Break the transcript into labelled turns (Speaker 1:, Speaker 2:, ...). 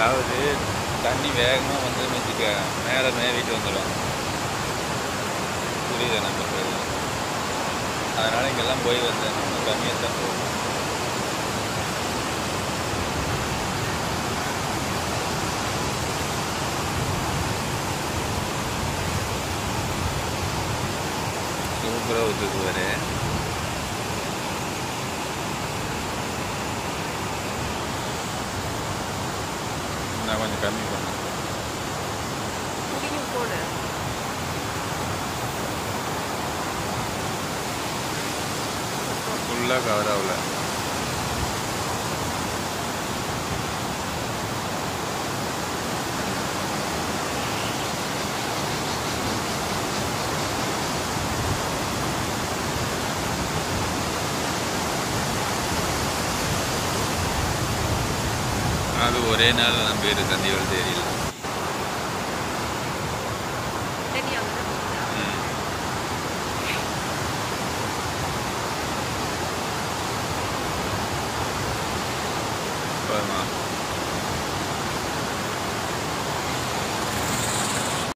Speaker 1: அதாவது தண்ணி வேகமாக வந்து வச்சுக்க மேலே மேவிட்டு வந்துடும் புரியுதா நமக்கு அதனால் இங்கெல்லாம் போய் வந்து நம்ம கம்மியாக தான் போகும் சூப்பராக ஊற்றுக்குவாரு நான் கொஞ்சம் கம்மி பண்ணேன்
Speaker 2: முடியும் போடு
Speaker 1: ஃபுல்லாக கவர் ஆகல அது ஒரே நாள் நம்ம பேர் தந்தியோடு தெரியல
Speaker 2: தண்ணி அங்கே தான் போகுதா
Speaker 1: ம் போதுமா